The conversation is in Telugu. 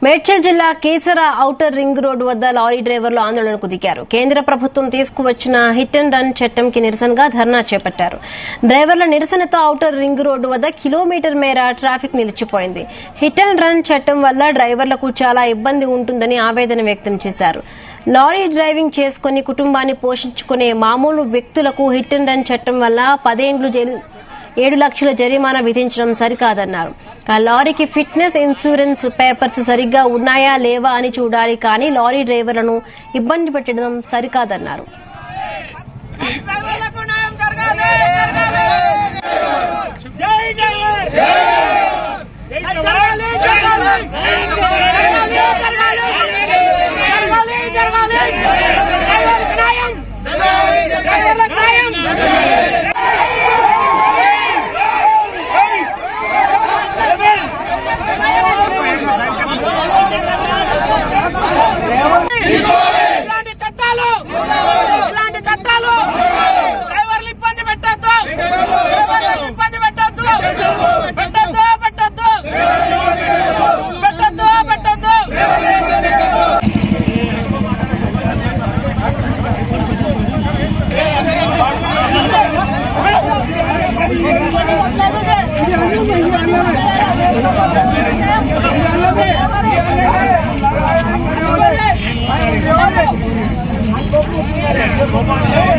మేడ్చల్ జిల్లా కేసర ఔటర్ రింగ్ రోడ్డు వద్ద లారీ డ్రైవర్లు ఆందోళనకు దిగారు కేంద్ర ప్రభుత్వం తీసుకువచ్చిన హిట్ అండ్ రన్ చట్టంకి నిరసనగా ధర్నా చేపట్టారు డ్రైవర్ల నిరసనతో ఔటర్ రింగ్ రోడ్డు వద్ద కిలోమీటర్ మేర ట్రాఫిక్ నిలిచిపోయింది హిట్ అండ్ రన్ చట్టం వల్ల డ్రైవర్లకు చాలా ఇబ్బంది ఉంటుందని ఆవేదన వ్యక్తం చేశారు లారీ డ్రైవింగ్ చేసుకుని కుటుంబాన్ని పోషించుకునే మామూలు వ్యక్తులకు హిట్ అండ్ రన్ చట్టం వల్ల పదేండ్లు జైలు ఏడు లక్షల జరిమానా విధించడం సరికాదన్నారు ఆ లారీకి ఫిట్నెస్ ఇన్సూరెన్స్ పేపర్స్ సరిగ్గా ఉన్నాయా లేవా అని చూడాలి కానీ లారీ డ్రైవర్లను ఇబ్బంది పెట్టడం సరికాదన్నారు డ్రైవర్లకు న్యాయం జరగాలి జరగాలి జై డ్రైవర్ జరగాలి జరగాలి జరగాలి జరగాలి జరగాలి డ్రైవర్లకు న్యాయం డ్రైవర్లకు న్యాయం ఇలాంటి చట్టాలు ఇలాంటి చట్టాలు డ్రైవర్లు ఇబ్బంది పెట్టద్దు డ్రైవర్లను ఇబ్బంది పెట్టద్దు పెట్టద్దు పెట్టద్దు పెట్టద్దు పెట్టద్దు Thank you.